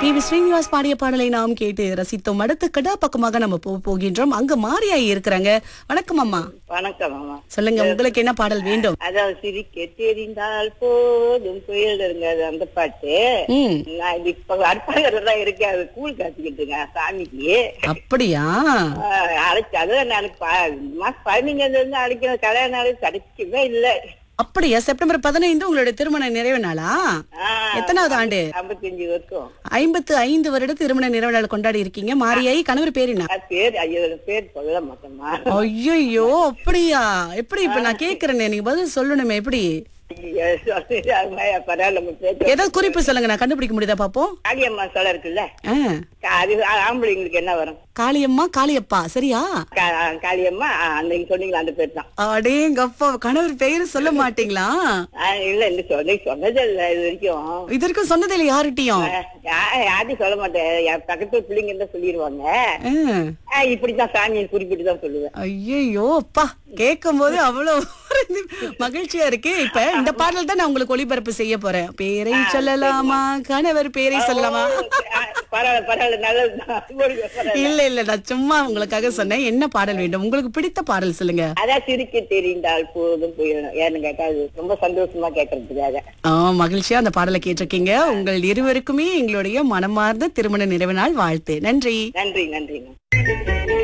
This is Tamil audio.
பி வி ஸ்ரீனிவாஸ் பாடிய பாடலை நாம் கேட்டு ரசித்தோம் அடுத்த கடா பக்கமாக நம்ம போக போகின்றோம் அங்க மாரியாயி இருக்கிறாங்க வணக்கம் அம்மா வணக்கம் மாமா சொல்லுங்க உங்களுக்கு என்ன பாடல் வேண்டும் அதாவது சிரிக்க தெரிந்தால் போதும் புயலுங்க அது அந்த பாட்டு ம் நான் இது இப்ப அற்பாங்கல தான் இருக்கேன் அது கூழ் காத்திக்கிட்டுங்க சாமிக்கு அப்படியா ஆஹ் அழைச்சு அதான் நான் ப- மாசம் பதினஞ்சாம் இருந்து அழைக்கிற கல்யாண நாள் கிடைக்கவே இல்லை அப்படியா செப்டம்பர் பதினைந்து உங்களுடைய திருமண நிறைவு நாளா எத்தனாவது ஆண்டு ஐம்பத்தஞ்சு வருஷம் ஐம்பத்து ஐந்து வருட திருமண நிறைவு நாள் கொண்டாடி இருக்கீங்க மாரியாயி கணவர் பேர் என்ன அது பேர் ஐயோ பேர் சொல்ல மாட்டேம்மா ஐயோ அப்படியா எப்படி இப்ப நான் கேக்குறேனே நீங்க பதில் சொல்லணுமே எப்படி ஐயோ, சொல்லுங்க, பரவாயில்ல நம்ம பேச்சு. ஏதாவது குறிப்பு சொல்லுங்க நான் கண்டுபிடிக்க முடியுதா பாப்போம் காளியம்மா சொல்ல இருக்குல்ல ஆ, அது ஆம்பளைங்களுக்கு என்ன வரும் காளியம்மா காளியப்பா சரியா கா- காளியம்மா ஆ, அந்த நீங்க சொன்னீங்களா அந்த பேர் தான் அடேங்கப்பா கணவர் பெயரு சொல்ல மாட்டீங்களா ஆ, இல்ல இந்த சொன்ன சொன்னதே இல்ல இது வரைக்கும் இது வரைக்கும் சொன்னது இல்ல யார்கிட்டயும் யா- யார்ட்டையும் சொல்ல மாட்டேன் என் பக்கத்து பிள்ளைங்க தான் சொல்லிடுவாங்க ஆ. ஆ, இப்படித்தான் சாமியை குறிப்பிட்டு தான் சொல்லுவேன் ஐயையோ அப்பா கேட்கும் போது அவ்வளவு ஒரு இது மகிழ்ச்சியா இருக்கு இப்ப இந்த பாடல் தான் நான் உங்களுக்கு ஒளிபரப்பு செய்ய போறேன் பேரை சொல்லலாமா கணவர் பேரை சொல்லலாமா ஆ, பரவாயில்ல பரவாயில்ல நல்லதுதான் போடுங்க, பரவாயில்ல. இல்ல இல்ல நான் சும்மா உங்களுக்காக சொன்னேன் என்ன பாடல் வேண்டும் உங்களுக்கு பிடித்த பாடல் சொல்லுங்க அதான் சிரிக்க தெரிந்தால் போதும் போயிடணும் ஏன்னு கேட்டா அது ரொம்ப சந்தோஷமா கேட்கறதுக்காக ஆ மகிழ்ச்சியா அந்த பாடலை கேட்டிருக்கீங்க உங்கள் இருவருக்குமே எங்களுடைய மனமார்ந்த திருமண நிறைவு நாள் வாழ்த்து நன்றி நன்றி நன்றிங்க